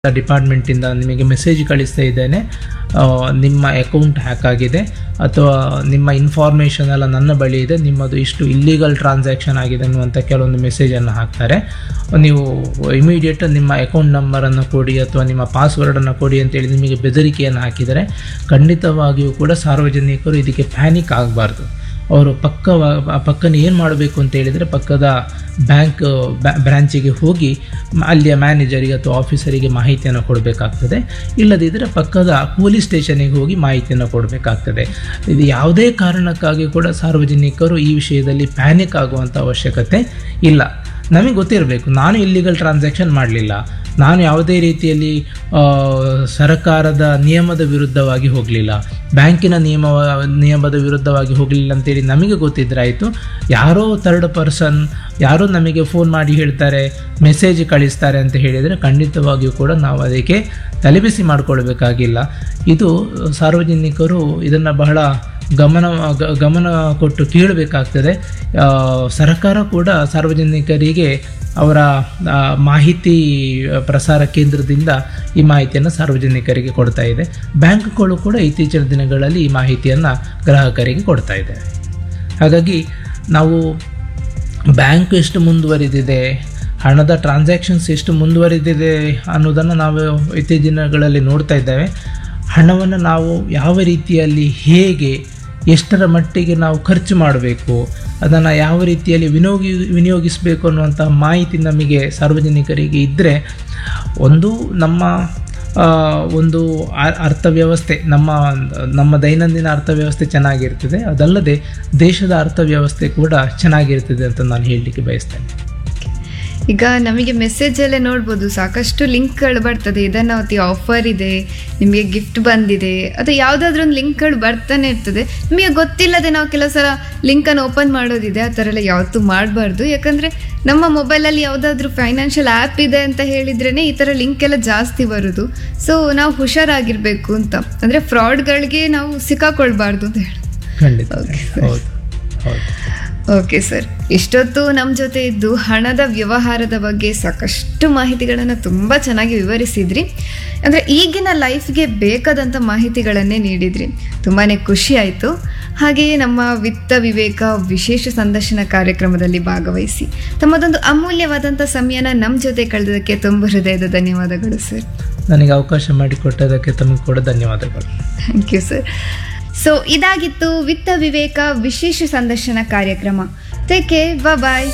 ಡಿಪಾರ್ಟ್ಮೆಂಟಿಂದ ನಿಮಗೆ ಮೆಸೇಜ್ ಕಳಿಸ್ತಾ ಇದ್ದೇನೆ ಆ, ನಿಮ್ಮ ಅಕೌಂಟ್ ಹ್ಯಾಕ್ ಆಗಿದೆ ಅಥವಾ ನಿಮ್ಮ ಇನ್ಫಾರ್ಮೇಷನ್ ಎಲ್ಲ ನನ್ನ ಬಳಿ ಇದೆ ನಿಮ್ಮದು ಇಷ್ಟು ಇಲ್ಲಿಗಲ್ ಟ್ರಾನ್ಸಾಕ್ಷನ್ ಆಗಿದೆ ಅನ್ನುವಂಥ ಕೆಲವೊಂದು ಮೆಸೇಜನ್ನು ಹಾಕ್ತಾರೆ ನೀವು ಇಮಿಡಿಯೇಟ್ ನಿಮ್ಮ ಅಕೌಂಟ್ ನಂಬರನ್ನು ಕೊಡಿ ಅಥವಾ ನಿಮ್ಮ ಪಾಸ್ವರ್ಡನ್ನು ಕೊಡಿ ಅಂತೇಳಿ ನಿಮಗೆ ಬೆದರಿಕೆಯನ್ನು ಹಾಕಿದರೆ ಖಂಡಿತವಾಗಿಯೂ ಕೂಡ ಸಾರ್ವಜನಿಕರು ಇದಕ್ಕೆ ಪ್ಯಾನಿಕ್ ಆಗಬಾರ್ದು ಅವರು ಪಕ್ಕ ಪಕ್ಕನ ಏನು ಮಾಡಬೇಕು ಅಂತ ಹೇಳಿದರೆ ಪಕ್ಕದ ಬ್ಯಾಂಕ್ ಬ್ರಾಂಚಿಗೆ ಹೋಗಿ ಮ- ಅಲ್ಲಿಯ ಮ್ಯಾನೇಜರಿಗೆ ಅಥವಾ ಆಫೀಸರಿಗೆ ಮಾಹಿತಿಯನ್ನು ಕೊಡಬೇಕಾಗ್ತದೆ ಇಲ್ಲದಿದ್ದರೆ ಪಕ್ಕದ ಪೊಲೀಸ್ ಸ್ಟೇಷನಿಗೆ ಹೋಗಿ ಮಾಹಿತಿಯನ್ನು ಕೊಡಬೇಕಾಗ್ತದೆ ಇದು ಯಾವುದೇ ಕಾರಣಕ್ಕಾಗಿ ಕೂಡ ಸಾರ್ವಜನಿಕರು ಈ ವಿಷಯದಲ್ಲಿ ಪ್ಯಾನಿಕ್ ಆಗುವಂಥ ಅವಶ್ಯಕತೆ ಇಲ್ಲ ನಮಗೆ ಗೊತ್ತಿರಬೇಕು ನಾನು ಇಲ್ಲಿಗಲ್ ಟ್ರಾನ್ಸಾಕ್ಷನ್ ಮಾಡಲಿಲ್ಲ ನಾನು ಯಾವುದೇ ರೀತಿಯಲ್ಲಿ ಆ, ಸರ್ಕಾರದ ನಿಯಮದ ವಿರುದ್ಧವಾಗಿ ಹೋಗಲಿಲ್ಲ ಬ್ಯಾಂಕಿನ ನಿಯಮ ನಿಯಮದ ವಿರುದ್ಧವಾಗಿ ಹೋಗಲಿಲ್ಲ ಅಂತೇಳಿ ನಮಗೆ ಗೊತ್ತಿದ್ರಾಯಿತು ಯಾರೋ ಥರ್ಡ್ ಪರ್ಸನ್ ಯಾರೋ ನಮಗೆ ಫೋನ್ ಮಾಡಿ ಹೇಳ್ತಾರೆ ಮೆಸೇಜ್ ಕಳಿಸ್ತಾರೆ ಅಂತ ಹೇಳಿದರೆ ಖಂಡಿತವಾಗಿಯೂ ಕೂಡ ನಾವು ಅದಕ್ಕೆ ತಲೆಬಿಸಿ ಮಾಡಿಕೊಳ್ಬೇಕಾಗಿಲ್ಲ ಇದು ಸಾರ್ವಜನಿಕರು ಇದನ್ನು ಬಹಳ ಗಮನ ಗ- ಗಮನ ಕೊಟ್ಟು ಕೇಳಬೇಕಾಗ್ತದೆ ಆ, ಸರ್ಕಾರ ಕೂಡ ಸಾರ್ವಜನಿಕರಿಗೆ ಅವರ ಆ, ಮಾಹಿತಿ ಪ್ರಸಾರ ಕೇಂದ್ರದಿಂದ ಈ ಮಾಹಿತಿಯನ್ನು ಸಾರ್ವಜನಿಕರಿಗೆ ಕೊಡ್ತಾ ಇದೆ ಬ್ಯಾಂಕ್ಗಳು ಕೂಡ ಇತ್ತೀಚಿನ ದಿನಗಳಲ್ಲಿ ಈ ಮಾಹಿತಿಯನ್ನು ಗ್ರಾಹಕರಿಗೆ ಕೊಡ್ತಾ ಇದೆ ಹಾಗಾಗಿ ನಾವು ಬ್ಯಾಂಕ್ ಎಷ್ಟು ಮುಂದುವರಿದಿದೆ ಹಣದ ಟ್ರಾನ್ಸಾಕ್ಷನ್ಸ್ ಎಷ್ಟು ಮುಂದುವರಿದಿದೆ ಅನ್ನೋದನ್ನು ನಾವು ಇತ್ತೀಚಿನ ದಿನಗಳಲ್ಲಿ ನೋಡ್ತಾ ಇದ್ದೇವೆ ಹಣವನ್ನು ನಾವು ಯಾವ ರೀತಿಯಲ್ಲಿ ಹೇಗೆ ಎಷ್ಟರ ಮಟ್ಟಿಗೆ ನಾವು ಖರ್ಚು ಮಾಡಬೇಕು ಅದನ್ನು ಯಾವ ರೀತಿಯಲ್ಲಿ ವಿನಿಯೋಗಿ ವಿನಿಯೋಗಿಸಬೇಕು ಅನ್ನುವಂಥ ಮಾಹಿತಿ ನಮಗೆ ಸಾರ್ವಜನಿಕರಿಗೆ ಇದ್ದರೆ ಒಂದು ನಮ್ಮ ಆ, ಒಂದು ಆ- ಅರ್ಥವ್ಯವಸ್ಥೆ ನಮ್ಮ ನಮ್ಮ ದೈನಂದಿನ ಅರ್ಥವ್ಯವಸ್ಥೆ ಚೆನ್ನಾಗಿರ್ತದೆ ಅದಲ್ಲದೆ ದೇಶದ ಅರ್ಥವ್ಯವಸ್ಥೆ ಕೂಡ ಚೆನ್ನಾಗಿರ್ತದೆ ಅಂತ ನಾನು ಹೇಳಲಿಕ್ಕೆ ಬಯಸ್ತೇನೆ ಈಗ ನಮಗೆ ಮೆಸೇಜಲ್ಲೇ ನೋಡ್ಬೋದು ಸಾಕಷ್ಟು ಲಿಂಕ್ಗಳು ಬರ್ತದೆ ಇದನ್ನಾವತಿ ಆಫರ್ ಇದೆ ನಿಮಗೆ ಗಿಫ್ಟ್ ಬಂದಿದೆ ಅಥವಾ ಯಾವುದಾದ್ರೂ ಒಂದು ಲಿಂಕ್ಗಳು ಬರ್ತಾನೆ ಇರ್ತದೆ ನಿಮಗೆ ಗೊತ್ತಿಲ್ಲದೆ ನಾವು ಕೆಲವು ಸಲ ಲಿಂಕನ್ನು ಓಪನ್ ಮಾಡೋದಿದೆ ಆ ಥರ ಎಲ್ಲ ಯಾವತ್ತೂ ಮಾಡಬಾರ್ದು ಯಾಕಂದರೆ ನಮ್ಮ ಮೊಬೈಲಲ್ಲಿ ಯಾವುದಾದ್ರೂ ಫೈನಾನ್ಷಿಯಲ್ ಆ್ಯಪ್ ಇದೆ ಅಂತ ಹೇಳಿದ್ರೇ ಈ ಥರ ಲಿಂಕ್ ಎಲ್ಲ ಜಾಸ್ತಿ ಬರೋದು ಸೊ ನಾವು ಹುಷಾರಾಗಿರಬೇಕು ಅಂತ ಅಂದರೆ ಫ್ರಾಡ್ಗಳಿಗೆ ನಾವು ಸಿಕ್ಕಾಕೊಳ್ಬಾರ್ದು ಅಂತ ಹೇಳಿ ಖಂಡಿತ Okay. ಹೌದು ಹೌದು ಓಕೆ ಸರ್ ಇಷ್ಟೊತ್ತು ನಮ್ಮ ಜೊತೆ ಇದ್ದು ಹಣದ ವ್ಯವಹಾರದ ಬಗ್ಗೆ ಸಾಕಷ್ಟು ಮಾಹಿತಿಗಳನ್ನು ತುಂಬ ಚೆನ್ನಾಗಿ ವಿವರಿಸಿದ್ರಿ ಅಂದರೆ ಈಗಿನ ಲೈಫ್ಗೆ ಬೇಕಾದಂಥ ಮಾಹಿತಿಗಳನ್ನೇ ನೀಡಿದ್ರಿ ತುಂಬಾ ಖುಷಿ ಆಯಿತು ಹಾಗೆಯೇ ನಮ್ಮ ವಿತ್ತ ವಿವೇಕ ವಿಶೇಷ ಸಂದರ್ಶನ ಕಾರ್ಯಕ್ರಮದಲ್ಲಿ ಭಾಗವಹಿಸಿ ತಮ್ಮದೊಂದು ಅಮೂಲ್ಯವಾದಂಥ ಸಮಯನ ನಮ್ಮ ಜೊತೆ ಕಳೆದಕ್ಕೆ ತುಂಬ ಹೃದಯದ ಧನ್ಯವಾದಗಳು ಸರ್ ನನಗೆ ಅವಕಾಶ ಮಾಡಿಕೊಟ್ಟದಕ್ಕೆ ತಮಗೆ ಕೂಡ ಧನ್ಯವಾದಗಳು ಥ್ಯಾಂಕ್ ಯು ಸರ್ ಸೊ ಇದಾಗಿತ್ತು ವಿತ್ತ ವಿವೇಕ ವಿಶೇಷ ಸಂದರ್ಶನ ಕಾರ್ಯಕ್ರಮ ಟೇಕ್ ಕೇರ್ ಬಾಯ್